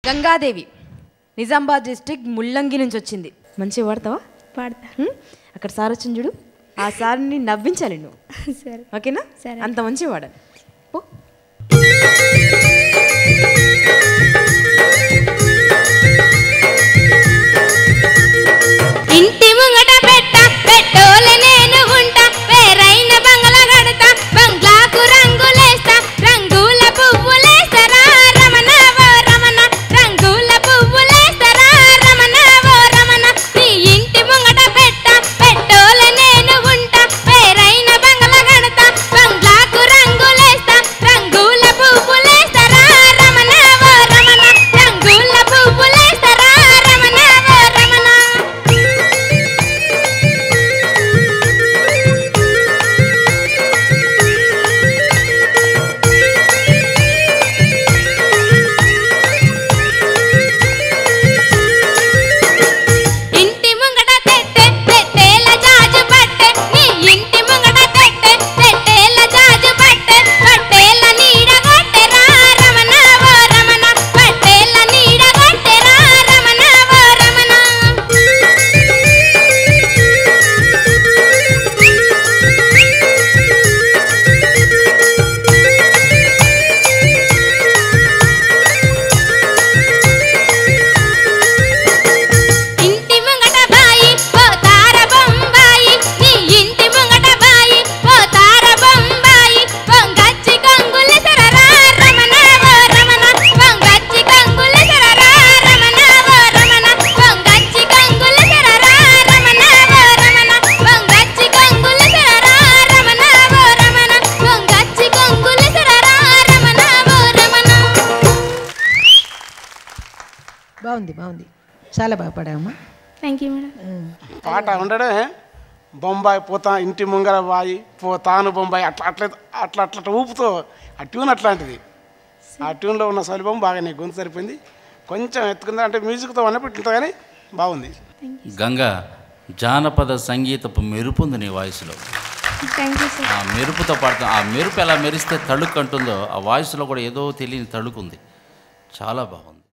Gangadevi Nizamabad district ముల్లంగి నుంచి వచ్చింది మంచిగా పాడతావా పాడతా హ్మ్? అక్కడ సార్ వచ్చింది చూడు ఆ సార్ని నవ్వించాలి నువ్వు సరే ఓకేనా సరే. అంత మంచిగా పాడాలి పో ఇంటి ముంగట పెట్ట పెట్టోలే నేను ఉంటా వేరైన బంగ్లా గడతా బంగ్లాకు రంగులేస్తా రంగుల పువ్వులేస్తారా రమణ ఓ రమణ రంగుల పువ్వులేస్తారా రమణ ఓ రమణ నీ ఇంటి ముంగట పెట్ట పెట్టోలే నేను ఉంటా వేరైన బంగ్లా గడతా బంగ్లాకు రంగులేస్తా రంగుల పువ్వులేస్తారా రమణ ఓ రమణ రంగుల పువ్వులేస్తారా రమణ ఓ రమణ ఇంటి ముంగట తెట్టె తెట్టేల జాజు పట్టె నీ ఇంటి ముంగట తెట్టె తెట్టేల జాజు పట్టె పట్టేల నీడ కొట్టెరా రమణ ఓ రమణ పట్టేల నీడ కొట్టెరా రమణ ఓ రమణ ఇంటి ముంగట బాయి పోతార బొంబాయి నీ ఇంటి ముంగట బాయి పోతార బొంబాయి పొంగచ్చి కంగులు సరరా రమణ ఓ రమణ పొంగచ్చి కంగులు సరరా రమణ ఓ రమణ పొంగచ్చి కంగులు సరరా రమణ ఓ రమణ పొంగచ్చి కంగులు సరరా రమణ ఓ రమణ పొంగచ్చి కంగులు సరరా రమణ ఓ రమణ బాగుంది బాగుంది చాలా బాగా పాడామా థ్యాంక్ యూ మేడం పాట ఉండడమే బొంబాయి పోతా ఇంటి ముంగర బాయి పోతాను బొంబాయి అట్లా అట్లా అట్లా అట్లా ఊపుతో ఆ ట్యూన్ అట్లాంటిది ఆ ట్యూన్లో ఉన్న సలిబం బాగా నీ గొంతు సరిపోయింది కొంచెం ఎత్తుకుందా అంటే మ్యూజిక్తో అన్నప్పుడు ఇట్లా కానీ బాగుంది గంగా జానపద సంగీతపు మెరుపు ఉంది నీ వాయిస్లో థ్యాంక్ యూ సార్ ఆ మెరుపుతో పాడుతా ఆ మెరుపు ఎలా మెరిస్తే తళుకు అంటుందో ఆ వాయిస్లో కూడా ఏదో తెలియని తళుకు ఉంది చాలా బాగుంది